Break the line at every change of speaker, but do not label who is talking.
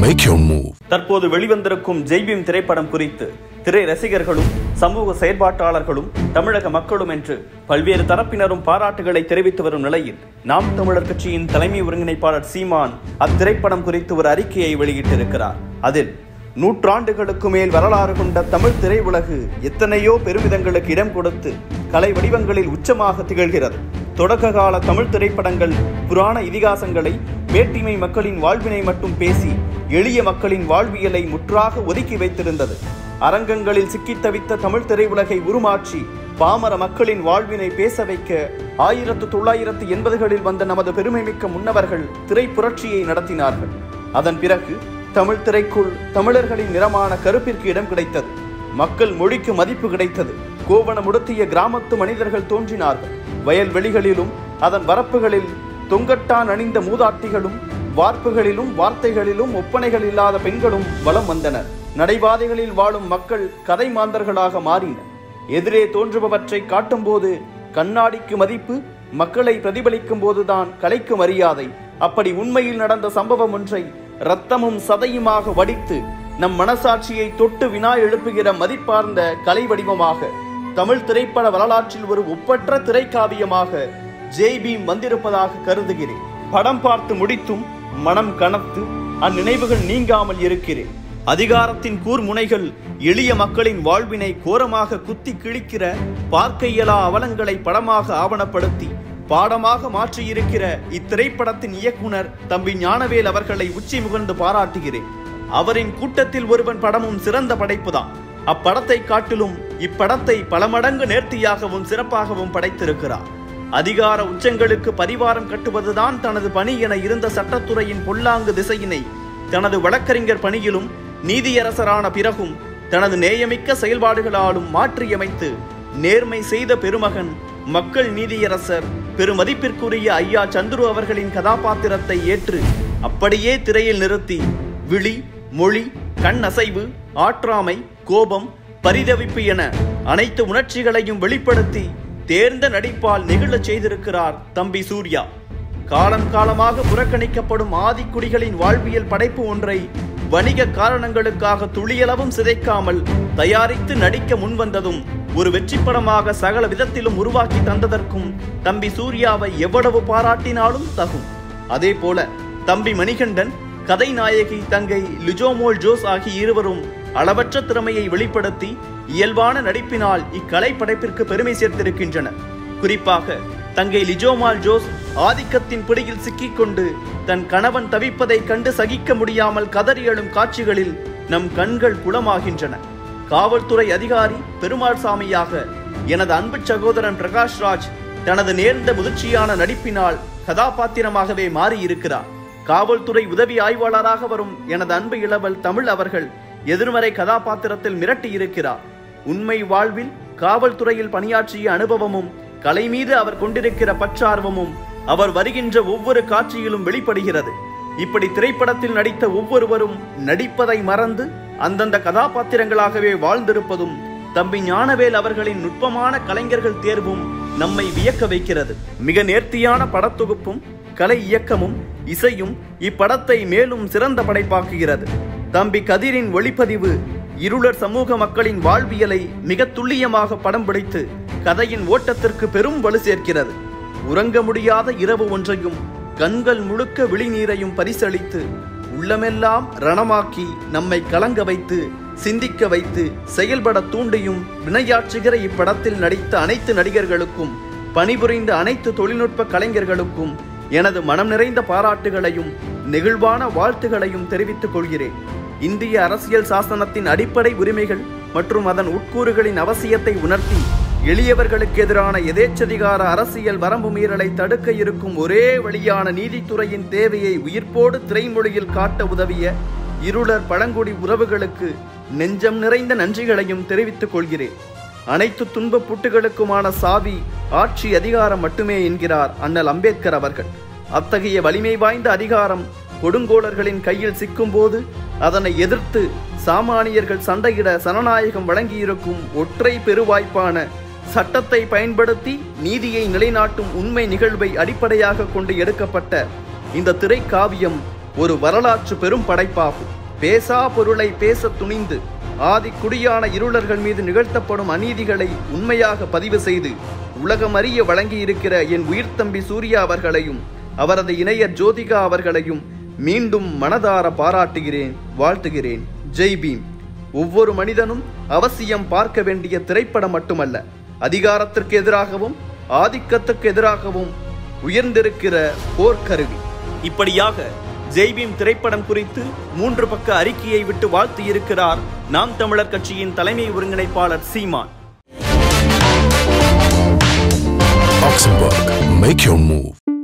Make your move.
தற்போது வெளிவந்திருக்கும் ஜெய்பீம் திரைப்படம் குறித்து திரை ரசிகர்களும் சமூக செயற்பாட்டாளர்களும் தமிழக மக்களும் என்று பல்வேறு தரப்பினரும் பாராட்டுகளை தெரிவித்து வரும் நிலையில் நாம் தமிழர் கட்சியின் தலைமை ஒருங்கிணைப்பாளர் சீமான் அத்திரைப்படம் குறித்து ஒரு அறிக்கையை வெளியிட்டிருக்கிறார் அதில் நூற்றாண்டுகளுக்கு மேல் வரலாறு கொண்ட தமிழ் திரையுலகு எத்தனையோ பெருமிதங்களுக்கு இடம் கொடுத்து கலை வடிவங்களில் உச்சமாக திகழ்கிறது தொடக்க கால தமிழ் திரைப்படங்கள் புராண இதிகாசங்களை வேட்டிமை மக்களின் வாழ்வினை மட்டும் பேசி எளிய மக்களின் வாழ்வியலை முற்றாக ஒதுக்கி வைத்திருந்தது அரங்கங்களில் சிக்கித் தவித்த தமிழ் திரையுலகை உருமாற்றி பாமர மக்களின் வாழ்வினை பேச வைக்க ஆயிரத்து தொள்ளாயிரத்து எண்பதுகளில் வந்த நமது பெருமைமிக்க முன்னவர்கள் திரை புரட்சியை நடத்தினார்கள் அதன் பிறகு தமிழ் திரைக்குள் தமிழர்களின் நிறமான கருப்பிற்கு இடம் கிடைத்தது மக்கள் மொழிக்கு மதிப்பு கிடைத்தது கோவணமுடுத்திய கிராமத்து மனிதர்கள் தோன்றினார்கள் வயல்வெளிகளிலும் அதன் வரப்புகளில் தொங்கட்டான் அணிந்த மூதாட்டிகளும் வார்ப்புகளிலும் வார்த்தைகளிலும் ஒப்பனைகள் இல்லாத பெண்களும் வலம் வந்தனர் நடைபாதைகளில் வாழும் மக்கள் கதை மாந்தர்களாக மாறினர் எதிரே தோன்றுபவற்றை காட்டும்போது கண்ணாடிக்கு மதிப்பு மக்களை பிரதிபலிக்கும் போதுதான் கலைக்கு மரியாதை அப்படி உண்மையில் நடந்த சம்பவம் ஒன்றை இரத்தமும் சதையுமாக வடித்து நம் மனசாட்சியை தொட்டு வினா எழுப்புகிற மதிப்பார்ந்த கலை வடிவமாக தமிழ் திரைப்பட வரலாற்றில் ஒரு ஒப்பற்ற திரைக்காவியமாக ஜெய்பீம் வந்திருப்பதாக கருதுகிறேன் படம் பார்த்து முடித்தும் மனம் கனத்து அந்நினைவுகள் நீங்காமல் இருக்கிறேன் அதிகாரத்தின் கூர்முனைகள் எளிய மக்களின் வாழ்வினை கோரமாக குத்தி கிழிக்கிற பார்க்க இயலா அவலங்களை படமாக ஆவணப்படுத்தி பாடமாக மாற்றியிருக்கிற இத்திரைப்படத்தின் இயக்குனர் தம்பி ஞானவேல் அவர்களை உச்சி முகர்ந்து பாராட்டுகிறேன் அவரின் கூட்டத்தில் ஒருவன் படமும் சிறந்த படைப்புதான் அப்படத்தை காட்டிலும் இப்படத்தை பல மடங்கு நேர்த்தியாகவும் சிறப்பாகவும் படைத்திருக்கிறார் அதிகார உச்சங்களுக்கு பரிவாரம் கட்டுவதுதான் தனது பணி என இருந்த சட்டத்துறையின் பொல்லாங்கு திசையினை தனது வழக்கறிஞர் பணியிலும் நீதியரசரான பிறகும் தனது நேயமிக்க செயல்பாடுகளாலும் மாற்றியமைத்து நேர்மை செய்த பெருமகன் மக்கள் நீதியரசர் பெருமதிப்பிற்குரிய ஐயா சந்துரு அவர்களின் கதாபாத்திரத்தை ஏற்று அப்படியே திரையில் நிறுத்தி விழி மொழி கண் அசைவு ஆற்றாமை கோபம் பரிதவிப்பு என அனைத்து உணர்ச்சிகளையும் வெளிப்படுத்தி தேர்ந்த நடிப்பால் நெகிழச் செய்திருக்கிறார் தம்பி சூர்யா காலம் காலமாக புறக்கணிக்கப்படும் ஆதிக்குடிகளின் வாழ்வியல் படைப்பு ஒன்றை வணிக காரணங்களுக்காக துளியளவும் சிதைக்காமல் தயாரித்து நடிக்க முன்வந்ததும் ஒரு வெற்றி படமாக சகல விதத்திலும் உருவாக்கி தந்ததற்கும் தம்பி சூர்யாவை எவ்வளவு பாராட்டினாலும் தகும் அதே போல தம்பி மணிகண்டன் கதை நாயகி தங்கை லிஜோமோல் ஜோஸ் ஆகிய இருவரும் அளவற்ற திறமையை வெளிப்படுத்தி இயல்பான நடிப்பினால் இக்கலை படைப்பிற்கு பெருமை சேர்த்திருக்கின்றனர் குறிப்பாக தங்கை லிஜோமால் ஜோஸ் ஆதிக்கத்தின் பிடியில் சிக்கிக்கொண்டு தன் கணவன் தவிப்பதைக் கண்டு சகிக்க முடியாமல் கதறி எழும் காட்சிகளில் நம் கண்கள் குளமாகின்றன காவல்துறை அதிகாரி பெருமாள் சாமியாக எனது அன்பு சகோதரன் பிரகாஷ் ராஜ் தனது நேர்ந்த முதிர்ச்சியான நடிப்பினால் கதாபாத்திரமாகவே மாறியிருக்கிறார் காவல்துறை உதவி ஆய்வாளராக வரும் எனது அன்பு இளவல் தமிழ் அவர்கள் எதிர்மறை கதாபாத்திரத்தில் மிரட்டியிருக்கிறார் உண்மை வாழ்வில் காவல்துறையில் பணியாற்றிய அனுபவமும் கலை மீது அவர் கொண்டிருக்கிற பற்றார்வமும் அவர் வருகின்ற ஒவ்வொரு காட்சியிலும் வெளிப்படுகிறது இப்படி திரைப்படத்தில் நடித்த ஒவ்வொருவரும் நடிப்பதை மறந்து அந்தந்த கதாபாத்திரங்களாகவே வாழ்ந்திருப்பதும் தம்பி ஞானவேல் அவர்களின் நுட்பமான கலைஞர்கள் தேர்வும் நம்மை வியக்க வைக்கிறது மிக நேர்த்தியான படத்தொகுப்பும் கலை இயக்கமும் இசையும் இப்படத்தை மேலும் சிறந்த படைப்பாக்குகிறது தம்பி கதிரின் ஒளிப்பதிவு இருளர் சமூக மக்களின் வாழ்வியலை மிக துல்லியமாக படம் பிடித்து கதையின் ஓட்டத்திற்கு பெரும் வலு சேர்க்கிறது உறங்க முடியாத இரவு ஒன்றையும் கண்கள் முழுக்க விழிநீரையும் பரிசளித்து உள்ளமெல்லாம் ரணமாக்கி நம்மை கலங்க வைத்து சிந்திக்க வைத்து செயல்பட தூண்டியும் வினையாற்றுகிற இப்படத்தில் நடித்த அனைத்து நடிகர்களுக்கும் பணிபுரிந்த அனைத்து தொழில்நுட்ப கலைஞர்களுக்கும் எனது மனம் நிறைந்த பாராட்டுகளையும் நெகிழ்வான வாழ்த்துகளையும் தெரிவித்துக் கொள்கிறேன் இந்திய அரசியல் சாசனத்தின் அடிப்படை உரிமைகள் மற்றும் அதன் உட்கூறுகளின் அவசியத்தை உணர்த்தி எளியவர்களுக்கு எதிரான எதேச்சதிகார அரசியல் வரம்பு மீறலை தடுக்க இருக்கும் ஒரே வழியான நீதித்துறையின் தேவையை உயிர்ப்போடு திரைமொழியில் காட்ட உதவிய இருளர் பழங்குடி உறவுகளுக்கு நெஞ்சம் நிறைந்த நன்றிகளையும் தெரிவித்துக் கொள்கிறேன் அனைத்து துன்ப புட்டுகளுக்குமான சாவி ஆட்சி அதிகாரம் மட்டுமே என்கிறார் அண்ணல் அம்பேத்கர் அவர்கள் அத்தகைய வலிமை வாய்ந்த அதிகாரம் கொடுங்கோளர்களின் கையில் சிக்கும்போது அதனை எதிர்த்து சாமானியர்கள் சண்டையிட சனநாயகம் வழங்கியிருக்கும் ஒற்றை பெருவாய்ப்பான சட்டத்தை பயன்படுத்தி நீதியை நிலைநாட்டும் உண்மை நிகழ்வை அடிப்படையாக கொண்டு எடுக்கப்பட்ட இந்த திரைக்காவியம் ஒரு வரலாற்று பெரும் படைப்பாகும் பேசா பொருளை பேச துணிந்து ஆதி குடியான இருளர்கள் மீது நிகழ்த்தப்படும் அநீதிகளை உண்மையாக பதிவு செய்து உலகம் அறிய வழங்கியிருக்கிற என் உயிர்த்தம்பி சூர்யா அவர்களையும் அவரது இணையர் ஜோதிகா அவர்களையும் மீண்டும் மனதார பாராட்டுகிறேன் வாழ்த்துகிறேன் ஜெய் பீம் ஒவ்வொரு மனிதனும் அவசியம் பார்க்க வேண்டிய திரைப்படம் மட்டுமல்ல அதிகாரத்திற்கு எதிராகவும் ஆதிக்கத்துக்கு எதிராகவும் உயர்ந்திருக்கிற போர்க்கருவி இப்படியாக ஜெய்பீம் திரைப்படம் குறித்து மூன்று பக்க அறிக்கையை விட்டு வாழ்த்து இருக்கிறார் நாம் தமிழர் கட்சியின் தலைமை ஒருங்கிணைப்பாளர் சீமான்
Oxenberg, make your move.